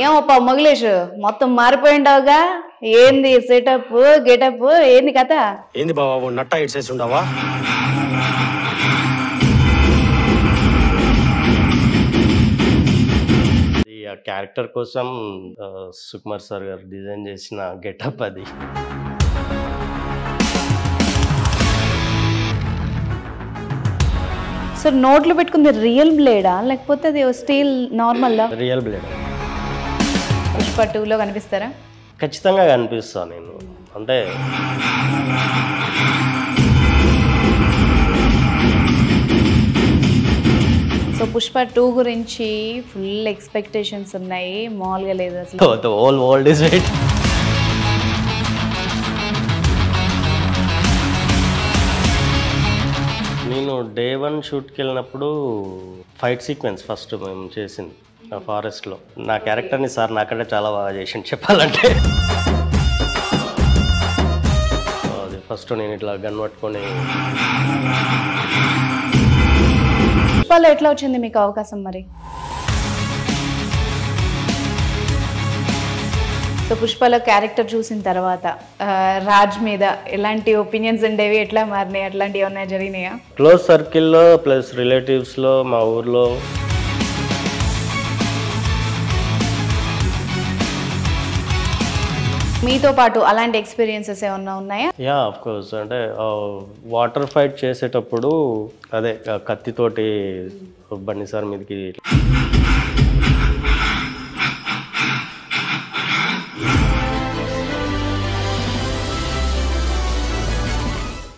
ఏమప్పా మొగిలేష్ మొత్తం మారిపోయిండావుగా ఏంది సెటప్ గెటప్ ఏంది కథ ఏంది బాబు నట్ట ఇట్ చేసి ఉండవా ఈ ఆ క్యారెక్టర్ కోసం ఆ, సుకుమార్ సార్ గారు డిజైన్ చేసిన గెటప్ అది సో నోట్లో పెట్టుకుంది రియల్ బ్లేడా లేకపోతే అది steel normal real blade Pushpa టూలో కనిపిస్తారా ఖచ్చితంగా కనిపిస్తా నేను అంటే సో పుష్ప టూ గురించి ఫుల్ ఎక్స్పెక్టేషన్స్ ఉన్నాయి మామూలుగా లేదు అసలు the whole world is wait నేను డే వన్ షూట్కి వెళ్ళినప్పుడు ఫైట్ సీక్వెన్స్ ఫస్ట్ మేము చేసింది ఆ ఫారెస్ట్లో నా క్యారెక్టర్ని సార్ నాకంటే చాలా బాగా చేసిండు చెప్పాలంటే అది ఫస్ట్ నేను ఇట్లా గన్ పట్టుకొని పుష్పలో ఎట్లా వచ్చింది మీకు అవకాశం మరి సో పుష్పలో క్యారెక్టర్ చూసిన తర్వాత ఆ, రాజ్ మీద ఎలాంటి ఒపీనియన్స్ ఉండేవి ఎట్లా మారినాయి అట్లాంటివి ఏమైనా జరిగినాయా క్లోజ్ సర్కిల్లో ప్లస్ రిలేటివ్స్లో మా ఊర్లో మీతో పాటు అలాంటి ఎక్స్పీరియన్సెస్ ఏమన్నా ఉన్నాయా యా ఆఫ్ కోర్స్ అంటే వాటర్ ఫైట్ చేసేటప్పుడు అదే ఆ కత్తితోటి బండి సార్ మీదకి